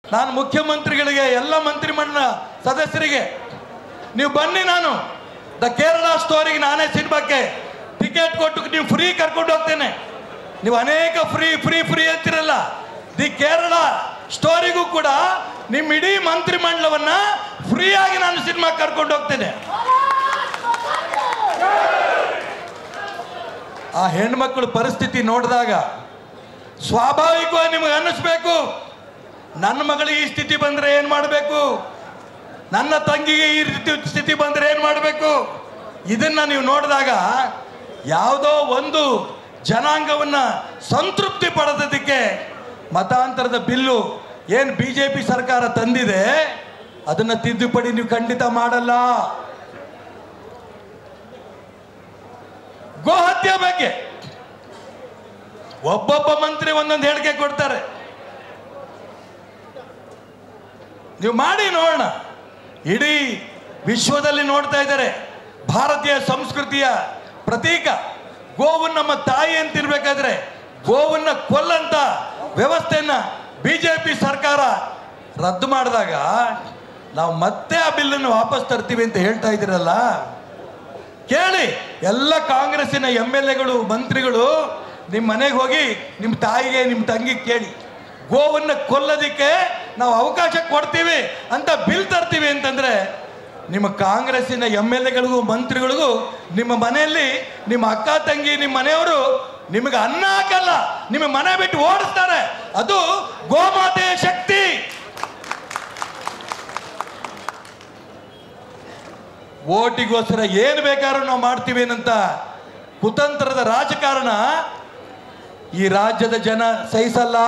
ನಾನು ಮುಖ್ಯಮಂತ್ರಿಗಳಿಗೆ ಎಲ್ಲ ಮಂತ್ರಿಮಂಡಲ ಸದಸ್ಯರಿಗೆ ನೀವು ಬನ್ನಿ ನಾನು ದ ಕೇರಳ ಸ್ಟೋರಿಗೆ ನಾನೇ ಸಿನಿಮಾಕ್ಕೆ ಟಿಕೆಟ್ ಕೊಟ್ಟು ನೀವು ಫ್ರೀ ಕರ್ಕೊಂಡು ಹೋಗ್ತೇನೆ ನೀವು ಅನೇಕ ಫ್ರೀ ಫ್ರೀ ಫ್ರೀ ಅಂತಿರಲ್ಲ ದಿ ಕೇರಳ ಸ್ಟೋರಿಗೂ ಕೂಡ ನಿಮ್ಮ ಇಡೀ ಮಂತ್ರಿಮಂಡಲವನ್ನ ಫ್ರೀ ಆಗಿ ನಾನು ಸಿನಿಮಾ ಕರ್ಕೊಂಡು ಹೋಗ್ತೇನೆ ಆ ಹೆಣ್ಮಕ್ಳ ಪರಿಸ್ಥಿತಿ ನೋಡಿದಾಗ ಸ್ವಾಭಾವಿಕವಾಗಿ ನಿಮಗೆ ಅನ್ನಿಸ್ಬೇಕು ನನ್ನ ಮಗಳಿಗೆ ಈ ಸ್ಥಿತಿ ಬಂದರೆ ಏನು ಮಾಡಬೇಕು ನನ್ನ ತಂಗಿಗೆ ಈ ರೀತಿ ಸ್ಥಿತಿ ಬಂದರೆ ಏನು ಮಾಡಬೇಕು ಇದನ್ನ ನೀವು ನೋಡಿದಾಗ ಯಾವುದೋ ಒಂದು ಜನಾಂಗವನ್ನು ಸಂತೃಪ್ತಿ ಪಡೆದದಕ್ಕೆ ಮತಾಂತರದ ಬಿಲ್ಲು ಏನು ಬಿ ಜೆ ಪಿ ಸರ್ಕಾರ ತಂದಿದೆ ಅದನ್ನು ತಿದ್ದುಪಡಿ ನೀವು ಖಂಡಿತ ಮಾಡಲ್ಲ ಗೋಹತ್ಯೆ ಬಗ್ಗೆ ಒಬ್ಬೊಬ್ಬ ಮಂತ್ರಿ ಒಂದೊಂದು ಹೇಳಿಕೆ ಕೊಡ್ತಾರೆ ನೀವು ಮಾಡಿ ನೋಡೋಣ ಇಡೀ ವಿಶ್ವದಲ್ಲಿ ನೋಡ್ತಾ ಇದ್ದಾರೆ ಭಾರತೀಯ ಸಂಸ್ಕೃತಿಯ ಪ್ರತೀಕ ಗೋವನ್ನು ನಮ್ಮ ತಾಯಿ ಅಂತಿರ್ಬೇಕಾದ್ರೆ ಗೋವನ್ನ ಕೊಲ್ಲಂತ ವ್ಯವಸ್ಥೆಯನ್ನ ಬಿಜೆಪಿ ಸರ್ಕಾರ ರದ್ದು ಮಾಡಿದಾಗ ನಾವು ಮತ್ತೆ ಆ ಬಿಲ್ಲನ್ನು ವಾಪಸ್ ತರ್ತೀವಿ ಅಂತ ಹೇಳ್ತಾ ಇದ್ದೀರಲ್ಲ ಕೇಳಿ ಎಲ್ಲ ಕಾಂಗ್ರೆಸ್ಸಿನ ಎಮ್ ಎಲ್ ಎಗಳು ಮಂತ್ರಿಗಳು ನಿಮ್ಮ ಮನೆಗೆ ಹೋಗಿ ನಿಮ್ಮ ತಾಯಿಗೆ ನಿಮ್ಮ ತಂಗಿಗೆ ಕೇಳಿ ಗೋವನ್ನು ಕೊಲ್ಲೋದಿಕ್ಕೆ ನಾವು ಅವಕಾಶ ಕೊಡ್ತೀವಿ ಅಂತ ಬಿಲ್ ತರ್ತೀವಿ ಅಂತಂದ್ರೆ ನಿಮ್ಮ ಕಾಂಗ್ರೆಸ್ಸಿನ ಎಮ್ ಎಲ್ ಎಗಳಿಗೂ ಮಂತ್ರಿಗಳಿಗೂ ನಿಮ್ಮ ಮನೆಯಲ್ಲಿ ನಿಮ್ಮ ಅಕ್ಕ ತಂಗಿ ನಿಮ್ಮ ಮನೆಯವರು ನಿಮಗೆ ಅನ್ನ ಹಾಕಲ್ಲ ನಿಮ್ಮ ಮನೆ ಬಿಟ್ಟು ಓಡಿಸ್ತಾರೆ ಅದು ಗೋಮಾತೆಯ ಶಕ್ತಿ ಓಟಿಗೋಸ್ಕರ ಏನು ಬೇಕಾದ್ರೂ ನಾವು ಮಾಡ್ತೀವಿ ಏನಂತ ಕುತಂತ್ರದ ರಾಜಕಾರಣ ಈ ರಾಜ್ಯದ ಜನ ಸಹಿಸಲ್ಲ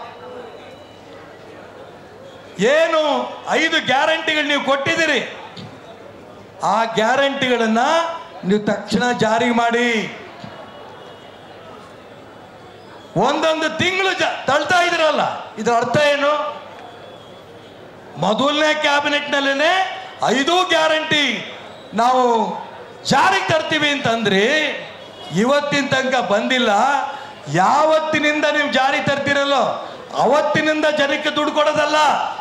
ಏನು ಐದು ಗ್ಯಾರಂಟಿಗಳು ನೀವು ಕೊಟ್ಟಿದ್ದೀರಿ ಆ ಗ್ಯಾರಂಟಿಗಳನ್ನ ನೀವು ತಕ್ಷಣ ಜಾರಿ ಮಾಡಿ ಒಂದೊಂದು ತಿಂಗಳು ಜ ತಳ್ತಾ ಇದ್ರಲ್ಲ ಇದರ ಅರ್ಥ ಏನು ಮೊದಲನೇ ಕ್ಯಾಬಿನೆಟ್ನಲ್ಲೇ ಐದು ಗ್ಯಾರಂಟಿ ನಾವು ಜಾರಿಗೆ ತರ್ತೀವಿ ಅಂತಂದ್ರಿ ಇವತ್ತಿನ ತನಕ ಬಂದಿಲ್ಲ ಯಾವತ್ತಿನಿಂದ ನೀವು ಜಾರಿ ತರ್ತಿರಲ್ಲೋ ಅವತ್ತಿನಿಂದ ಜನಕ್ಕೆ ದುಡ್ಡು ಕೊಡೋದಲ್ಲ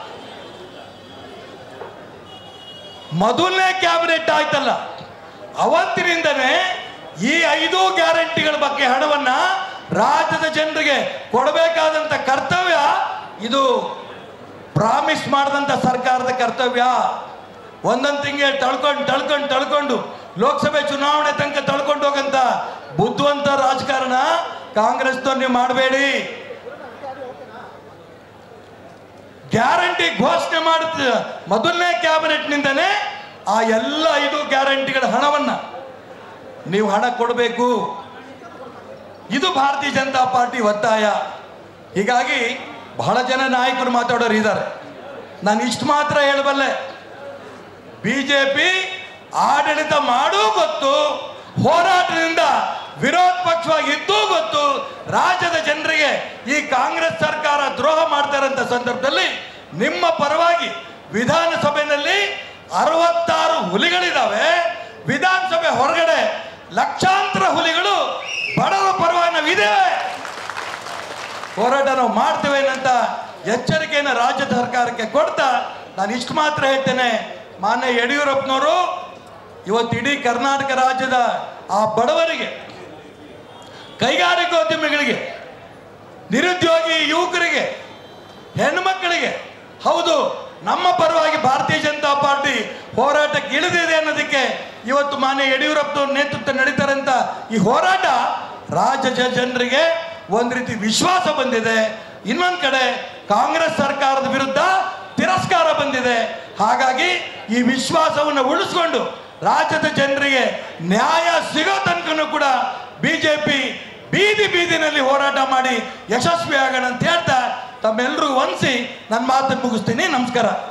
ಮೊದಲನೇ ಕ್ಯಾಬಿನೆಟ್ ಆಯ್ತಲ್ಲ ಅವತ್ತಿನಿಂದನೇ ಈ ಐದು ಗ್ಯಾರಂಟಿಗಳ ಬಗ್ಗೆ ಹಣವನ್ನ ರಾಜ್ಯದ ಜನರಿಗೆ ಕೊಡಬೇಕಾದಂತ ಕರ್ತವ್ಯ ಇದು ಪ್ರಾಮಿಸ್ ಮಾಡಿದಂಥ ಸರ್ಕಾರದ ಕರ್ತವ್ಯ ಒಂದೊಂದು ತಿಂಗಳು ತಳ್ಕೊಂಡು ತಳ್ಕೊಂಡು ತಳ್ಕೊಂಡು ಲೋಕಸಭೆ ಚುನಾವಣೆ ತನಕ ತಳ್ಕೊಂಡು ಹೋಗಂತ ಬುದ್ಧಿವಂತ ರಾಜಕಾರಣ ಕಾಂಗ್ರೆಸ್ನವ್ರು ನೀವು ಮಾಡಬೇಡಿ ಗ್ಯಾರಂಟಿ ಘೋಷಣೆ ಮಾಡುತ್ತ ಮೊದಲನೇ ಕ್ಯಾಬಿನೆಟ್ನಿಂದನೇ ಆ ಎಲ್ಲ ಐದು ಗ್ಯಾರಂಟಿಗಳ ಹಣವನ್ನ ನೀವು ಹಣ ಕೊಡಬೇಕು ಇದು ಭಾರತೀಯ ಜನತಾ ಪಾರ್ಟಿ ಒತ್ತಾಯ ಹೀಗಾಗಿ ಬಹಳ ಜನ ನಾಯಕರು ಮಾತಾಡೋರು ಇದ್ದಾರೆ ನಾನು ಇಷ್ಟು ಮಾತ್ರ ಹೇಳಬಲ್ಲೆ ಬಿಜೆಪಿ ಆಡಳಿತ ಮಾಡೂ ಗೊತ್ತು ಹೋರಾಟದಿಂದ ವಿರೋಧ ಪಕ್ಷವಾಗಿ ಇದ್ದೂ ಗೊತ್ತು ರಾಜ್ಯದ ಜನರಿಗೆ ಈ ಕಾಂಗ್ರೆಸ್ ಸರ್ಕಾರ ದ್ರೋಹ ಮಾಡ್ತಾರಂತ ಸಂದರ್ಭದಲ್ಲಿ ನಿಮ್ಮ ಪರವಾಗಿ ವಿಧಾನಸಭೆಯಲ್ಲಿ ಅರವತ್ತಾರು ಹುಲಿಗಳಿದಾವೆ ವಿಧಾನಸಭೆ ಹೊರಗಡೆ ಲಕ್ಷಾಂತರ ಹುಲಿಗಳು ಬಡವರ ಪರವಾಗಿ ನಾವು ಇದ್ದೇವೆ ಹೋರಾಟ ನಾವು ಮಾಡ್ತೇವೆ ಅಂತ ಎಚ್ಚರಿಕೆಯನ್ನು ರಾಜ್ಯ ಸರ್ಕಾರಕ್ಕೆ ಕೊಡ್ತಾ ನಾನು ಇಷ್ಟು ಮಾತ್ರ ಹೇಳ್ತೇನೆ ಮಾನ್ಯ ಯಡಿಯೂರಪ್ಪನವರು ಇವತ್ತು ಇಡೀ ಕರ್ನಾಟಕ ರಾಜ್ಯದ ಆ ಬಡವರಿಗೆ ಕೈಗಾರಿಕೋದ್ಯಮಿಗಳಿಗೆ ನಿರುದ್ಯೋಗಿ ಯುವಕರಿಗೆ ಹೆಣ್ಮಕ್ಕಳಿಗೆ ಹೌದು ನಮ್ಮ ಪರವಾಗಿ ಭಾರತೀಯ ಜನತಾ ಪಾರ್ಟಿ ಹೋರಾಟಕ್ಕೆ ಇಳಿದಿದೆ ಅನ್ನೋದಕ್ಕೆ ಇವತ್ತು ಮಾನ್ಯ ಯಡಿಯೂರಪ್ಪನವ್ರ ನೇತೃತ್ವ ನಡೀತಾರಂತ ಈ ಹೋರಾಟ ರಾಜ್ಯದ ಜನರಿಗೆ ಒಂದು ರೀತಿ ವಿಶ್ವಾಸ ಬಂದಿದೆ ಇನ್ನೊಂದು ಕಡೆ ಕಾಂಗ್ರೆಸ್ ಸರ್ಕಾರದ ವಿರುದ್ಧ ತಿರಸ್ಕಾರ ಬಂದಿದೆ ಹಾಗಾಗಿ ಈ ವಿಶ್ವಾಸವನ್ನು ಉಳಿಸ್ಕೊಂಡು ರಾಜ್ಯದ ಜನರಿಗೆ ನ್ಯಾಯ ಸಿಗೋ ತನಕನೂ ಕೂಡ ಬಿಜೆಪಿ ಬೀದಿ ಬೀದಿನಲ್ಲಿ ಹೋರಾಟ ಮಾಡಿ ಯಶಸ್ವಿ ಆಗೋಣ ಅಂತ ಹೇಳ್ತಾ ತಮ್ಮೆಲ್ಲರಿಗೂ ವಂದಿಸಿ ನನ್ನ ಮಾತನ್ನು ಮುಗಿಸ್ತೀನಿ ನಮಸ್ಕಾರ